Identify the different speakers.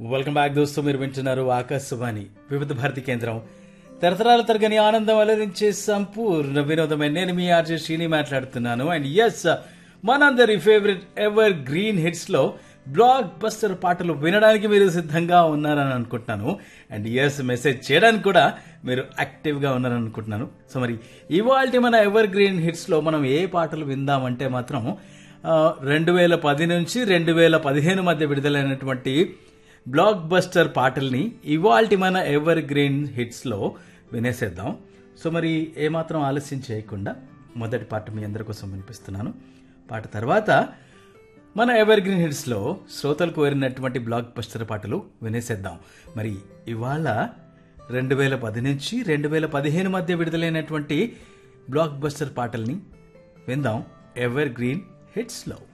Speaker 1: welcome back దోస్తు మీరు వింటున్నారు ఆకాశవాణి వివిధ భారతి కేంద్రం తరతరాల తరగని ఆనందం అలరించే సంపూర్ణ వినోదమైన నేను మీ ఆర్జే శ్రీని మాట్లాడుతున్నాను అండ్ ఎస్ మనందరి ఫేవరెట్ ఎవర్ గ్రీన్ హిట్స్ లో బ్లాక్ బస్టర్ పాటలు వినడానికి మీరు సిద్ధంగా ఉన్నారని అనుకుంటున్నాను అండ్ ఎస్ మెసేజ్ చేయడానికి కూడా మీరు యాక్టివ్ గా ఉన్నారని అనుకుంటున్నాను సో మరి ఇవాళ మన ఎవర్ గ్రీన్ హిట్స్ లో మనం ఏ పాటలు విందామంటే మాత్రం రెండు వేల పది నుంచి రెండు వేల పదిహేను మధ్య విడుదలైనటువంటి బ్లాక్ బస్టర్ పాటల్ని ఇవాల్టి మన ఎవర్ గ్రీన్ హిట్స్లో వినేసేద్దాం సో మరి ఏమాత్రం ఆలస్యం చేయకుండా మొదటి పాట మీ అందరి కోసం వినిపిస్తున్నాను పాట తర్వాత మన ఎవర్ గ్రీన్ హిట్స్లో శ్రోతలు కోరినటువంటి బ్లాక్ బస్టర్ పాటలు వినేసేద్దాం మరి ఇవాళ రెండు వేల పది నుంచి రెండు వేల పదిహేను మధ్య విడుదలైనటువంటి బ్లాక్ బస్టర్ పాటల్ని విందాం ఎవర్ గ్రీన్ హిట్స్లో